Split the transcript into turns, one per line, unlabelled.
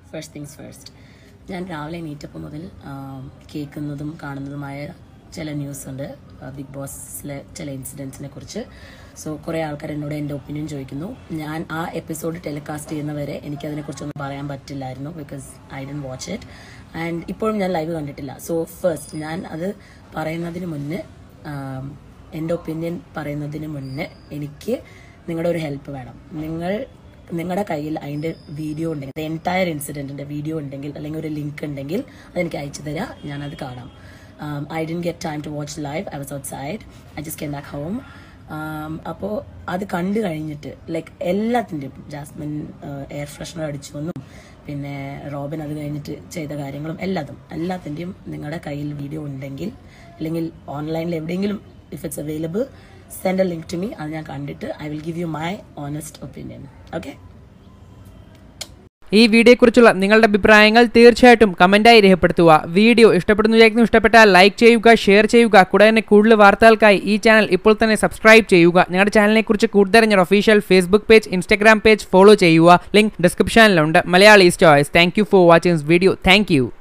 first things first ഞാൻ രാവിലെ എണീറ്റപ്പോൾ മുതൽ ആം, കേൾക്കുന്നതും കാണുന്നതുമായ ചില ന്യൂസ് ഉണ്ട് ബിഗ് ബോസിലെ ചില ഇൻസിഡൻസിനെ കുറിച്ച് സോ കുറേ ആൾക്കാർ എന്നോട് എൻ്റെ ഒപ്പീനിയൻ ചോദിക്കുന്നു ഞാൻ ആ എപ്പിസോഡ് ടെലികാസ്റ്റ് ചെയ്യുന്നവരെ എനിക്കതിനെക്കുറിച്ചൊന്നും പറയാൻ പറ്റില്ലായിരുന്നു because I don't watch it and ഇപ്പോഴും ഞാൻ ലൈവ് കണ്ടിട്ടില്ല സോ ഫസ്റ്റ് ഞാൻ അത് പറയുന്നതിന് മുന്നേ ആം, എൻ്റെ ഒപ്പീനിയൻ പറയുന്നതിന് മുന്നേ എനിക്ക് നിങ്ങളുടെ ഒരു ഹെൽപ്പ് വേണം നിങ്ങൾ നിങ്ങളുടെ കയ്യിൽ അതിൻ്റെ വീഡിയോ ഉണ്ടെങ്കിൽ എൻറ്റയർ ഇൻസിഡൻറ്റിൻ്റെ വീഡിയോ ഉണ്ടെങ്കിൽ അല്ലെങ്കിൽ ഒരു ലിങ്ക് ഉണ്ടെങ്കിൽ അതെനിക്ക് അയച്ചു തരാം ഞാനത് കാണാം I don't get time to watch live I was outside I just came back home അപ്പോൾ അത് കണ്ടു കഴിഞ്ഞിട്ട് ലൈക്ക് എല്ലാത്തിൻ്റെയും ജാസ്മിൻ എയർ ഫ്രഷ്നർ അടിച്ചു വന്നും പിന്നെ റോബിൻ അത് കഴിഞ്ഞിട്ട് ചെയ്ത കാര്യങ്ങളും എല്ലാതും എല്ലാത്തിൻ്റെയും നിങ്ങളുടെ കയ്യിൽ വീഡിയോ ഉണ്ടെങ്കിൽ അല്ലെങ്കിൽ ഓൺലൈനിൽ എവിടെയെങ്കിലും if it's available send a link to me അത് ഞാൻ കണ്ടിട്ട് I will give you my honest opinion okay
ഈ വീഡിയോയെക്കുറിച്ചുള്ള നിങ്ങളുടെ അഭിപ്രായങ്ങൾ തീർച്ചയായിട്ടും കമൻറ്റായി രേഖപ്പെടുത്തുക വീഡിയോ ഇഷ്ടപ്പെടുന്നു വിചാരിക്കുന്നു ഇഷ്ടപ്പെട്ടാൽ ലൈക്ക് ചെയ്യുക ഷെയർ ചെയ്യുക കൂടെ തന്നെ കൂടുതൽ വാർത്തകൾക്കായി ഈ ചാനൽ ഇപ്പോൾ തന്നെ സബ്സ്ക്രൈബ് ചെയ്യുക ഞങ്ങളുടെ ചാനലിനെക്കുറിച്ച് കൂടുതൽ അറിഞ്ഞ official Facebook page Instagram page follow ചെയ്യുക ലിങ്ക് ഡിസ്ക്രിപ്ഷനിലുണ്ട് Malayali choice thank you for watching this video thank U